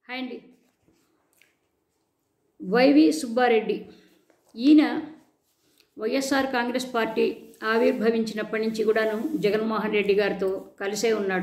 hi అండి YV Subbareddy ఈయన YSR Congress party ఆవిర్భవించినప్పటి నుంచి కూడాను జగన్మోహన్ రెడ్డి గారితో కలిసే ఉన్నాడు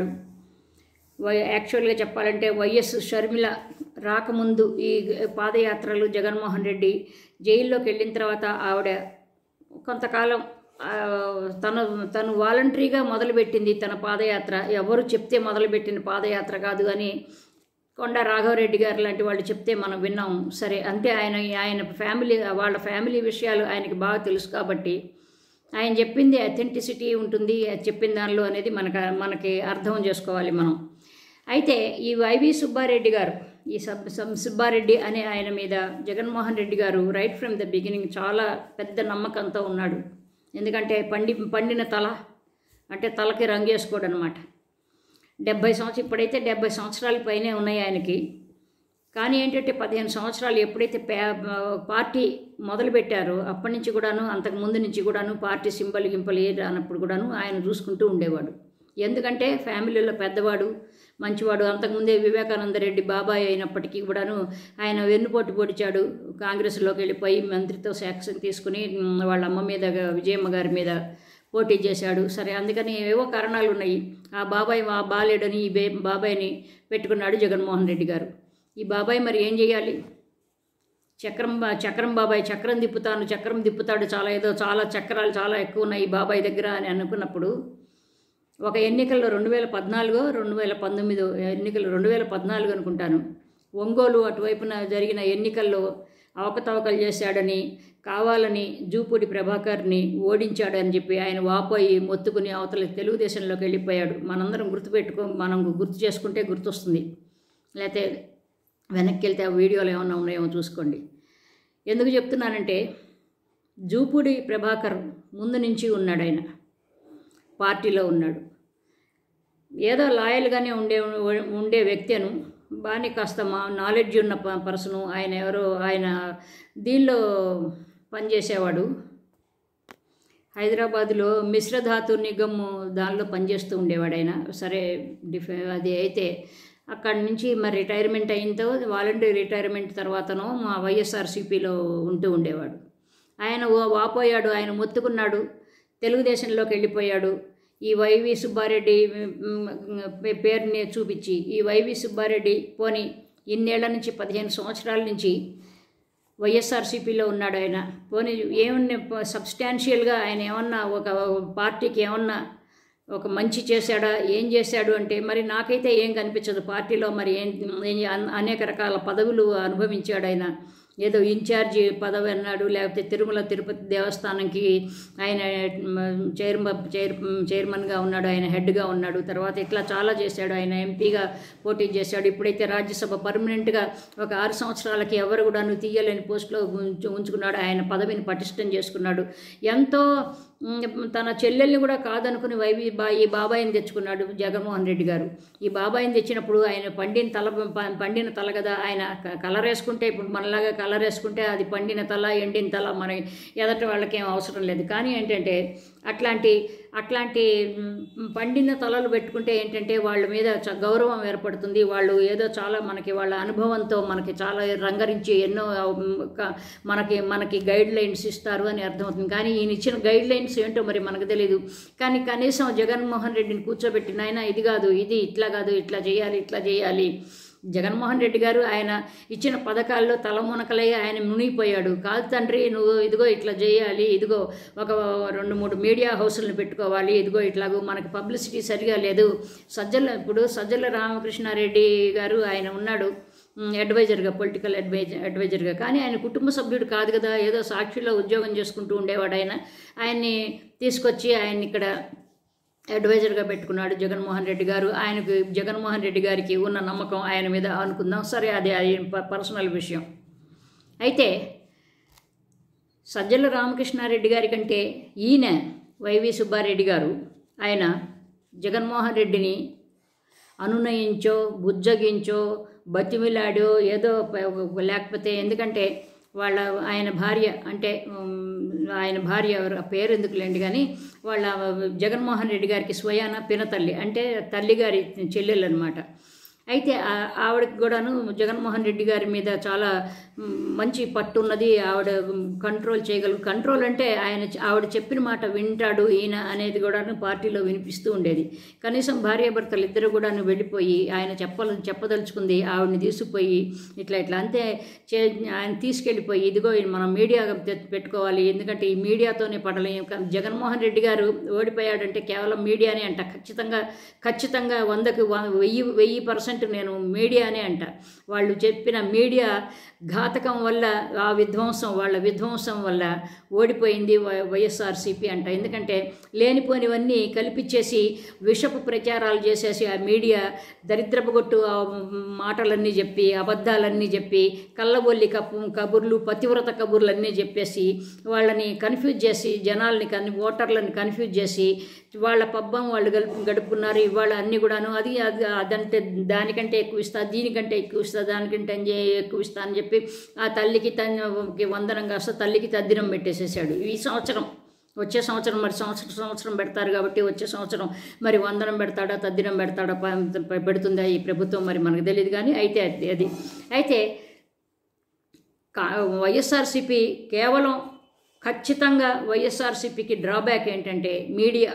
వై యాక్చువల్గా చెప్పాలంటే వైఎస్ షర్మిల రాకముందు ఈ పాదయాత్రలు జగన్మోహన్ రెడ్డి జైల్లోకి వెళ్ళిన తర్వాత ఆవిడ కొంతకాలం ఆ, తను తను వాలంటరీగా మొదలుపెట్టింది తన పాదయాత్ర ఎవరు చెప్తే మొదలుపెట్టిన పాదయాత్ర కాదు అని కొండ రాఘవరెడ్డి గారు లాంటి వాళ్ళు చెప్తే మనం విన్నాం సరే అంతే ఆయన ఆయన ఫ్యామిలీ వాళ్ళ ఫ్యామిలీ విషయాలు ఆయనకి బాగా తెలుసు కాబట్టి ఆయన చెప్పింది అథెంటిసిటీ ఉంటుంది అది చెప్పిన దానిలో అనేది మనకు మనకి అర్థం చేసుకోవాలి మనం అయితే ఈ వైవి సుబ్బారెడ్డి గారు ఈ సబ్ సబ్ సుబ్బారెడ్డి అనే ఆయన మీద జగన్మోహన్ రెడ్డి గారు రైట్ ఫ్రమ్ ద బిగినింగ్ చాలా పెద్ద నమ్మకంతో ఉన్నాడు ఎందుకంటే పండి పండిన తల అంటే తలకి రంగు వేసుకోడు అనమాట డెబ్బై సంవత్సరం ఇప్పుడైతే డెబ్బై సంవత్సరాల పైనే ఉన్నాయి ఆయనకి కానీ ఏంటంటే పదిహేను సంవత్సరాలు ఎప్పుడైతే పే పార్టీ మొదలుపెట్టారో అప్పటి నుంచి కూడాను అంతకు ముందు నుంచి కూడాను పార్టీ సింబల్ గింపలు ఏ రానప్పుడు కూడాను ఆయన చూసుకుంటూ ఉండేవాడు ఎందుకంటే ఫ్యామిలీలో పెద్దవాడు మంచివాడు అంతకుముందే వివేకానంద రెడ్డి బాబాయ్ అయినప్పటికీ కూడాను ఆయన వెన్నుపోటు పొడిచాడు కాంగ్రెస్లోకి వెళ్ళిపోయి మంత్రితో శాక్షన్ తీసుకుని ఉమ్, వాళ్ళ అమ్మ మీద విజయమ్మ గారి మీద పోటీ చేశాడు సరే అందుకని ఏవో కారణాలు ఉన్నాయి ఆ బాబాయ్ మా బాలేడని ఈ బే బాబాయ్ని పెట్టుకున్నాడు జగన్మోహన్ రెడ్డి గారు ఈ బాబాయ్ మరి ఏం చేయాలి చక్రం బా- చక్రం బాబాయ్ చక్రం తిప్పుతాను చక్రం తిప్పుతాడు చాలా ఏదో చాలా చక్రాలు చాలా ఎక్కువ ఉన్నాయి ఈ బాబాయ్ దగ్గర అని అనుకున్నప్పుడు ఒక ఎన్నికల్లో రెండు వేల పద్నాలుగో రెండు వేల పంతొమ్మిదో ఎన్నికలు రెండు వేల పద్నాలుగు అనుకుంటాను ఒంగోలు అటువైపున జరిగిన ఎన్నికల్లో అవకతవకలు చేశాడని కావాలని జూపూడి ప్రభాకర్ని ఓడించాడని చెప్పి ఆయన వాపోయి మొత్తుకుని అవతల తెలుగుదేశంలోకి వెళ్ళిపోయాడు మనందరం గుర్తుపెట్టుకో మనం గుర్తు చేసుకుంటే గుర్తొస్తుంది లేకపోతే వెనక్కి వెళ్తే ఆ వీడియోలు ఏమన్నా ఉన్నాయేమో చూసుకోండి ఎందుకు చెప్తున్నానంటే జూపూడి ప్రభాకర్ ముందు నుంచి ఉన్నాడు ఆయన పార్టీలో ఉన్నాడు ఏదో లాయల్గానే ఉండే ఉండే వ్యక్తి అను బాగానే కాస్త మా నాలెడ్జ్ ఉన్న ప- పర్సను ఆయన ఎవరో ఆయన దీనిలో పనిచేసేవాడు హైదరాబాద్లో మిశ్రధాతు నిగమ్ దానిలో పనిచేస్తూ ఉండేవాడు ఆయన సరే డిఫ అది అయితే అక్కడి నుంచి మరి రిటైర్మెంట్ అయినతో వాలంటరీ రిటైర్మెంట్ తర్వాతనో మా వైఎస్ఆర్సీపీలో ఉంటూ ఉండేవాడు ఆయన ఓ- వాపోయాడు ఆయన మొత్తుకున్నాడు తెలుగుదేశంలోకి వెళ్ళిపోయాడు ఈ వైవి సుబ్బారెడ్డి మ్, పే- పేరుని చూపించి ఈ వైవి సుబ్బారెడ్డి పోని ఇన్నేళ్ల నుంచి పదిహేను సంవత్సరాల నుంచి వైఎస్ఆర్సీపీలో ఉన్నాడు ఆయన పోనీ ఏమన్నా సబ్స్టాన్షియల్గా ఆయన ఏమన్నా ఒక పార్టీకి ఏమన్నా ఒక మంచి చేశాడా ఏం చేశాడు అంటే మరి నాకైతే ఏం కనిపించదు పార్టీలో మరి ఏం ఏం అన్- అనేక రకాల పదవులు అనుభవించాడు ఆయన ఏదో ఇన్ఛార్జి పదవి అన్నాడు లేకపోతే తిరుమల తిరుపతి దేవస్థానంకి ఆయన చైర్మన్ చైర్ చైర్మన్గా ఉన్నాడు ఆయన హెడ్గా ఉన్నాడు తర్వాత ఇట్లా చాలా చేశాడు ఆయన ఎంపీగా పోటీ చేశాడు ఇప్పుడైతే రాజ్యసభ పర్మనెంట్గా ఒక ఆరు సంవత్సరాలకి ఎవరు కూడాను తీయలేని పోస్టులో ఉంచు ఉంచుకున్నాడు ఆయన పదవిని పటిష్టం చేసుకున్నాడు ఎంతో ఉమ్, తన చెల్లెల్ని కూడా కాదనుకుని వైవి బా ఈ బాబాయిని తెచ్చుకున్నాడు జగన్మోహన్ రెడ్డి గారు ఈ బాబాయిని తెచ్చినప్పుడు ఆయన పండిన తల ప- పండిన తల కదా ఆయన క- కలర్ వేసుకుంటే ఇప్పుడు మనలాగా కలర్ వేసుకుంటే అది పండిన తల ఎండిన తల మన ఎదటి వాళ్ళకి ఏం అవసరం లేదు కానీ ఏంటంటే అట్లాంటి అట్లాంటి ఉమ్, పండిన తలలు పెట్టుకుంటే ఏంటంటే వాళ్ళ మీద చ- గౌరవం ఏర్పడుతుంది వాళ్ళు ఏదో చాలా మనకి వాళ్ళ అనుభవంతో మనకి చాలా రంగరించి ఎన్నో ఉమ్, క- మనకి మనకి గైడ్ లైన్స్ ఇస్తారు అని అర్థమవుతుంది కానీ ఈయన ఇచ్చిన గైడ్ లైన్స్ ఏంటో మరి మనకు తెలియదు కానీ కనీసం జగన్మోహన్ రెడ్డిని కూర్చోబెట్టి నాయన ఇది కాదు ఇది ఇట్లా కాదు ఇట్లా చేయాలి ఇట్లా చేయాలి జగన్మోహన్ రెడ్డి గారు ఆయన ఇచ్చిన పథకాల్లో తలమునకలై ఆయన మునిగిపోయాడు కాదు తండ్రి నువ్వు ఇదిగో ఇట్లా చేయాలి ఇదిగో ఒక రెండు మూడు మీడియా హౌసులను పెట్టుకోవాలి ఇదిగో ఇట్లాగో మనకి పబ్లిసిటీ సరిగా లేదు సజ్జల ఇప్పుడు సజ్జల రామకృష్ణారెడ్డి గారు ఆయన ఉన్నాడు ఉమ్, అడ్వైజర్గా పొలిటికల్ అడ్వైజర్ అడ్వైజర్గా కానీ ఆయన కుటుంబ సభ్యుడు కాదు కదా ఏదో సాక్షిలో ఉద్యోగం చేసుకుంటూ ఉండేవాడు ఆయన ఆయన్ని తీసుకొచ్చి ఆయన్ని ఇక్కడ అడ్వైజర్గా పెట్టుకున్నాడు జగన్మోహన్ రెడ్డి గారు ఆయనకు జగన్మోహన్ రెడ్డి గారికి ఉన్న నమ్మకం ఆయన మీద అనుకుందాం సరే అది అది ప- పర్సనల్ విషయం అయితే సజ్జల రామకృష్ణారెడ్డి గారి కంటే ఈయన వైవి సుబ్బారెడ్డి గారు ఆయన జగన్మోహన్ రెడ్డిని అనునయించో బుజ్జగించో బతిమిలాడో ఏదో ప- లేకపోతే ఎందుకంటే వాళ్ళ ఆయన భార్య అంటే ఉమ్, ఆయన భార్య ఎవరు ఆ పేరు ఎందుకులేండి కానీ వాళ్ళ జగన్మోహన్ రెడ్డి గారికి స్వయాన పినతల్లి అంటే తల్లిగారి చెల్లెలు అనమాట అయితే ఆ- ఆవిడకి కూడాను జగన్మోహన్ రెడ్డి గారి మీద చాలా మ్, మంచి పట్టు ఉన్నది ఆవిడ కంట్రోల్ చేయగలరు కంట్రోల్ అంటే ఆయన ఆవిడ చెప్పిన మాట వింటాడు ఈయన అనేది కూడాను పార్టీలో వినిపిస్తూ ఉండేది కనీసం భార్యాభర్తలు ఇద్దరు కూడాను వెళ్ళిపోయి ఆయన చెప్పాల చెప్పదలుచుకుంది ఆవిడని తీసుకుపోయి ఇట్లా ఇట్లా అంతే చే ఆయన తీసుకెళ్ళిపోయి ఇదిగో ఇది మనం మీడియా తె- పెట్టుకోవాలి ఎందుకంటే ఈ మీడియాతోనే పడలేం క- జగన్మోహన్ రెడ్డి గారు ఓడిపోయాడంటే కేవలం మీడియానే అంట ఖచ్చితంగా ఖచ్చితంగా వందకు వ- వెయ్యి వెయ్యి పర్సెంట్ నేను మీడియానే అంట వాళ్ళు చెప్పిన మీడియా ఘాతకం వల్ల ఆ విధ్వంసం వాళ్ళ విధ్వంసం వల్ల ఓడిపోయింది వై- వైఎస్ఆర్సీపీ అంట ఎందుకంటే లేనిపోనివన్నీ కల్పించేసి విషపు ప్రచారాలు చేసేసి ఆ మీడియా దరిద్రపుగొట్టు ఆ మాటలన్నీ చెప్పి అబద్ధాలన్నీ చెప్పి కళ్ళబొల్లి కప్పు కబుర్లు పతివ్రత కబుర్లన్నీ చెప్పేసి వాళ్ళని కన్ఫ్యూజ్ చేసి జనాల్ని కన్ ఓటర్లను కన్ఫ్యూజ్ చేసి వాళ్ళ పబ్బం వాళ్ళు గడుపు గడుపుకున్నారు ఇవాళ అన్నీ కూడాను అది అది అదంటే దానికంటే ఎక్కువ ఇస్తా దీనికంటే ఎక్కువ ఇస్తా దానికంటే అంజే- ఎక్కువ ఇస్తా అని చెప్పి ఆ తల్లికి తనకి వందనం కాస్త తల్లికి తద్దినం పెట్టేసేసాడు ఈ సంవత్సరం వచ్చే సంవత్సరం మరి సంవత్సరం సంవత్సరం పెడతారు కాబట్టి వచ్చే సంవత్సరం మరి వందనం పెడతాడా తద్దినం పెడతాడా ప- పెడుతుందా ఈ ప్రభుత్వం మరి మనకు తెలియదు కానీ అయితే అది- అది అయితే కా- వైఎస్ఆర్సీపీ కేవలం ఖచ్చితంగా వైఎస్ఆర్సీపీకి డ్రాబ్యాక్ ఏంటంటే మీడియా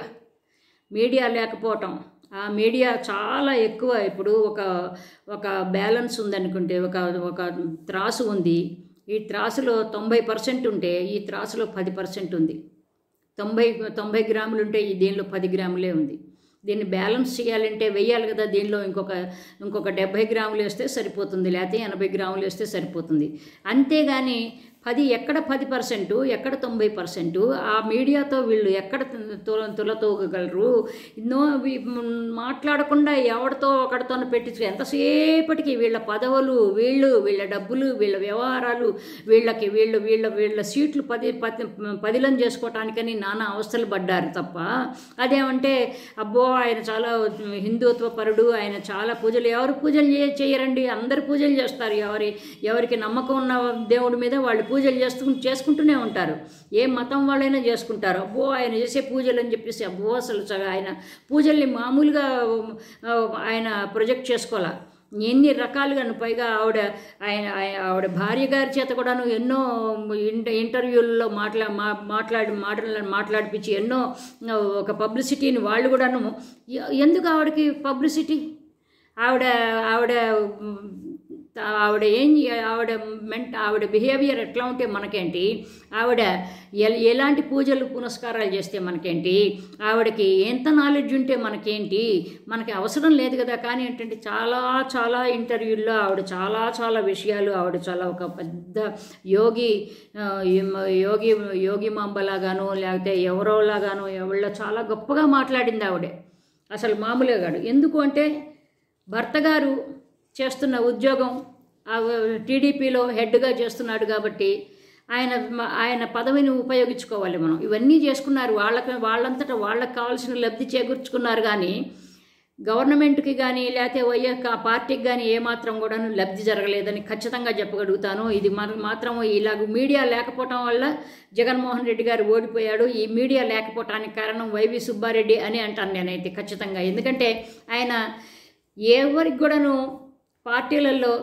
మీడియా లేకపోవటం ఆ మీడియా చాలా ఎక్కువ ఇప్పుడు ఒక ఒక బ్యాలెన్స్ ఉందనుకుంటే ఒక ఒక త్రాసు ఉంది ఈ త్రాసులో తొంభై పర్సెంట్ ఉంటే ఈ త్రాసులో పది పర్సెంట్ ఉంది తొంభై తొంభై గ్రాములు ఉంటే ఈ దీనిలో పది గ్రాములే ఉంది దీన్ని బ్యాలెన్స్ చేయాలంటే వెయ్యాలి కదా దీనిలో ఇంకొక ఇంకొక డెబ్భై గ్రాములు వేస్తే సరిపోతుంది లేకపోతే ఎనభై గ్రాములు వేస్తే సరిపోతుంది అంతేగాని పది ఎక్కడ పది పర్సెంటు ఎక్కడ తొంభై పర్సెంటు ఆ మీడియాతో వీళ్ళు ఎక్కడ తుల తులతూగగలరు నో వి- మాట్లాడకుండా ఎవరితో ఒకటితో పెట్టించు ఎంతసేపటికి వీళ్ళ పదవులు వీళ్ళు వీళ్ళ డబ్బులు వీళ్ళ వ్యవహారాలు వీళ్ళకి వీళ్ళు వీళ్ళ వీళ్ళ సీట్లు పది పది పదిలం చేసుకోవటానికని నానా అవస్థలు పడ్డారు తప్ప అదేమంటే అబ్బో ఆయన చాలా హిందుత్వ పరుడు ఆయన చాలా పూజలు ఎవరు పూజలు చే- చేయరండి అందరు పూజలు చేస్తారు ఎవరి ఎవరికి నమ్మకం ఉన్న దేవుడి మీద వాళ్ళు పూజలు చేస్తూ చేసుకుంటూనే ఉంటారు ఏ మతం వాళ్ళైనా చేసుకుంటారు అబ్బో ఆయన చేసే పూజలు అని చెప్పేసి అబ్బో అసలు చ- ఆయన పూజల్ని మామూలుగా ఆ, ఆయన ప్రొజెక్ట్ చేసుకోవాలా ఎన్ని రకాలుగాను పైగా ఆవిడ ఆయన ఆయన- ఆవిడ భార్య గారి చేత కూడాను ఎన్నో ఇంట ఇంటర్వ్యూల్లో మాట్లా మా మాట్లాడి మాటలను మాట్లాడిపించి ఎన్నో ఆ, ఒక పబ్లిసిటీని వాళ్ళు కూడాను ఎ- ఎందుకు ఆవిడకి పబ్లిసిటీ ఆవిడ ఆవిడ మ్, ఆవిడ ఏం చే- ఆవిడ మెంట్ ఆవిడ బిహేవియర్ ఎట్లా ఉంటే మనకేంటి ఆవిడ ఎల్- ఎలాంటి పూజలు పునస్కారాలు చేస్తే మనకేంటి ఆవిడకి ఎంత నాలెడ్జ్ ఉంటే మనకేంటి మనకి అవసరం లేదు కదా కానీ ఏంటంటే చాలా చాలా ఇంటర్వ్యూల్లో ఆవిడ చాలా చాలా విషయాలు ఆవిడ చాలా ఒక పెద్ద యోగి ఆ, ఏమ- యోగి యోగి మాంబలాగాను లేకపోతే ఎవరోలాగాను ఎవళ్ళ చాలా గొప్పగా మాట్లాడింది ఆవిడే అసలు మామూలుగా కాదు ఎందుకు అంటే భర్త గారు చేస్తున్న ఉద్యోగం ఆ టీడీపీలో హెడ్గా చేస్తున్నాడు కాబట్టి ఆయన ఆయన పదవిని ఉపయోగించుకోవాలి మనం ఇవన్నీ చేసుకున్నారు వాళ్ళకి వాళ్ళంతటా వాళ్ళకి కావాల్సిన లబ్ధి చేకూర్చుకున్నారు కానీ గవర్నమెంట్కి కానీ లేకపోతే వైఎస్ ఆ పార్టీకి కానీ ఏమాత్రం కూడాను లబ్ధి జరగలేదని ఖచ్చితంగా చెప్పగలుగుతాను ఇది మన మాత్రం ఇలాగ మీడియా లేకపోవటం వల్ల జగన్మోహన్ రెడ్డి గారు ఓడిపోయాడు ఈ మీడియా లేకపోవటానికి కారణం వైవి సుబ్బారెడ్డి అని అంటాను నేనైతే ఖచ్చితంగా ఎందుకంటే ఆయన ఎవరికి కూడాను పార్టీలలో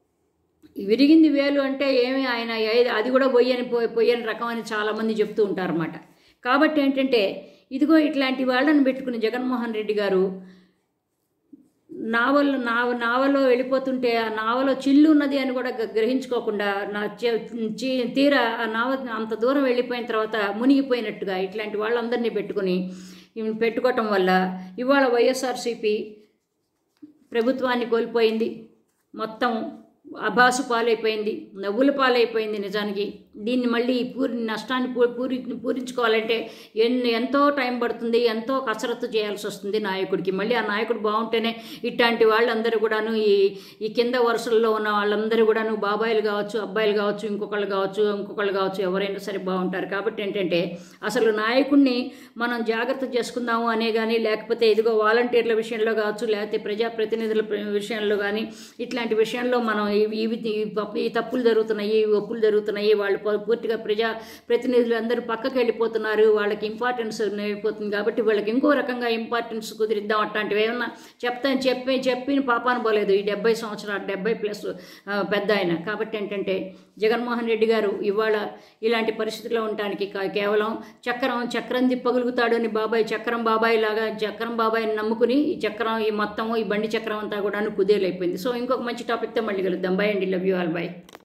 విరిగింది వేలు అంటే ఏమి ఆయన ఏ- అది కూడా పొయ్యని పో- పొయ్యని రకం అని చాలామంది చెప్తూ ఉంటారన్నమాట కాబట్టి ఏంటంటే ఇదిగో ఇట్లాంటి వాళ్ళని పెట్టుకుని జగన్మోహన్ రెడ్డి గారు నావల్ నావ నావలో వెళ్ళిపోతుంటే ఆ నావలో చిల్లు ఉన్నది అని కూడా గ- గ్రహించుకోకుండా నా చే- చీ- తీరా ఆ నావ అంత దూరం వెళ్ళిపోయిన తర్వాత మునిగిపోయినట్టుగా ఇట్లాంటి వాళ్ళందరినీ పెట్టుకుని ఈమెను పెట్టుకోవటం వల్ల ఇవాళ వైఎస్ఆర్సీపీ ప్రభుత్వాన్ని కోల్పోయింది మొత్తం అభాసు పాలైపోయింది నవ్వుల పాలైపోయింది నిజానికి దీన్ని మళ్ళీ పూరి నష్టాన్ని పూ పూరి పూరించుకోవాలంటే ఎన్ని ఎంతో టైం పడుతుంది ఎంతో కసరత్తు చేయాల్సి వస్తుంది నాయకుడికి మళ్ళీ ఆ నాయకుడు బాగుంటేనే ఇట్లాంటి వాళ్ళందరూ కూడాను ఈ ఈ కింద వరుసల్లో ఉన్న వాళ్ళందరూ కూడాను బాబాయిలు కావచ్చు అబ్బాయిలు కావచ్చు ఇంకొకళ్ళు కావచ్చు ఇంకొకళ్ళు కావచ్చు ఎవరైనా సరే బాగుంటారు కాబట్టి ఏంటంటే అసలు నాయకుడిని మనం జాగ్రత్త చేసుకుందాము అనే కానీ లేకపోతే ఇదిగో వాలంటీర్ల విషయంలో కావచ్చు లేకపోతే ప్రజాప్రతినిధుల ప్ర- విషయంలో కానీ ఇట్లాంటి విషయంలో మనం ఇవి ఇవి ఈ పప్పు- ఈ తప్పులు జరుగుతున్నాయి ఈ ఒప్పులు జరుగుతున్నాయి వాళ్ళు పూ- పూర్తిగా ప్రజా ప్రతినిధులు అందరూ పక్కకి వెళ్ళిపోతున్నారు వాళ్ళకి ఇంపార్టెన్స్ అయిపోతుంది కాబట్టి వాళ్ళకి ఇంకో రకంగా ఇంపార్టెన్స్ కుదిరిద్దాం అట్లాంటివి ఏమన్నా చెప్తాను చెప్పి చెప్పిన పాపాన పోలేదు ఈ డెబ్బై సంవత్సరాలు డెబ్బై ప్లస్ ఆ, పెద్ద ఆయన కాబట్టి ఏంటంటే జగన్మోహన్ రెడ్డి గారు ఇవాళ ఇలాంటి పరిస్థితిలో ఉండటానికి కా- కేవలం చక్రం చక్రం తిప్పగలుగుతాడు అని బాబాయ్ చక్రం బాబాయ్ లాగా చక్రం బాబాయ్ని నమ్ముకుని ఈ చక్రం ఈ మొత్తం ఈ బండి చక్రం అంతా కూడా కుదేలైపోయింది సో ఇంకొక మంచి టాపిక్తో మళ్ళీ కలుద్దాం బై అండి లవ్ యూ ఆల్ బై